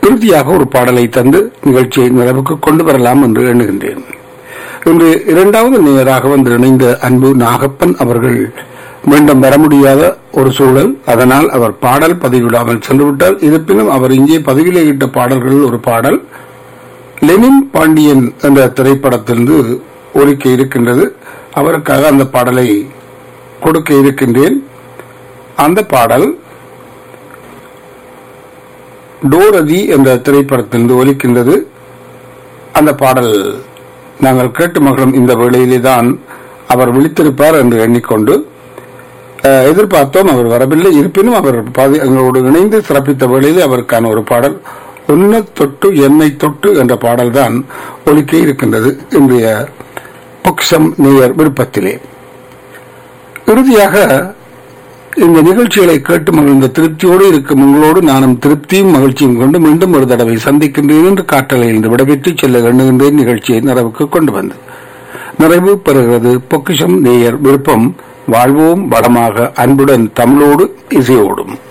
இறுதியாக ஒரு பாடலை தந்து நிகழ்ச்சியை நிறைவுக்கு கொண்டு வரலாம் என்று எண்ணுகின்றேன் இன்று இரண்டாவது நேராக வந்து இணைந்த அன்பு நாகப்பன் அவர்கள் மீண்டும் வர முடியாத ஒரு சூழல் அதனால் அவர் பாடல் பதிவிடாமல் சென்றுவிட்டார் இருப்பினும் அவர் இங்கே பதிவிலேயிட்ட பாடல்களில் ஒரு பாடல் லெனின் பாண்டியன் என்ற திரைப்படத்திலிருந்து ஒலிக்க இருக்கின்றது அவருக்காக அந்த பாடலை கொடுக்க இருக்கின்றேன் அந்த பாடல் டோரதி என்ற திரைப்படத்திலிருந்து ஒலிக்கின்றது அந்த பாடல் நாங்கள் கேட்டு மகளும் இந்த வேளையிலே தான் அவர் விழித்திருப்பார் என்று எண்ணிக்கொண்டு அஹ், எதிர்பார்த்தோம் அவர் வரவில்லை இருப்பினும் அவர் பாதி- எங்களோடு இணைந்து சிறப்பித்த வேளையிலே அவருக்கான ஒரு பாடல் உன்னை தொட்டு என்னை தொட்டு என்ற பாடல்தான் ஒலிக்க இருக்கின்றது இன்றைய பொக்சம் நேயர் விருப்பத்திலே இறுதியாக இந்த நிகழ்ச்சிகளை கேட்டு மகிழ்ந்த திருப்தியோடு இருக்கும் உங்களோடு நானும் திருப்தியும் மகிழ்ச்சியும் கொண்டு மீண்டும் ஒரு தடவை சந்திக்கின்றேன் என்று காட்டலையில் விடைபெற்று செல்ல எண்ணுகின்றேன் நிகழ்ச்சியை நிறைவுக்கு கொண்டு வந்து நிறைவு பெறுகிறது பொக்கிஷம் நேயர் விருப்பம் வாழ்வோம் வளமாக அன்புடன் தமிழோடு இசையோடும்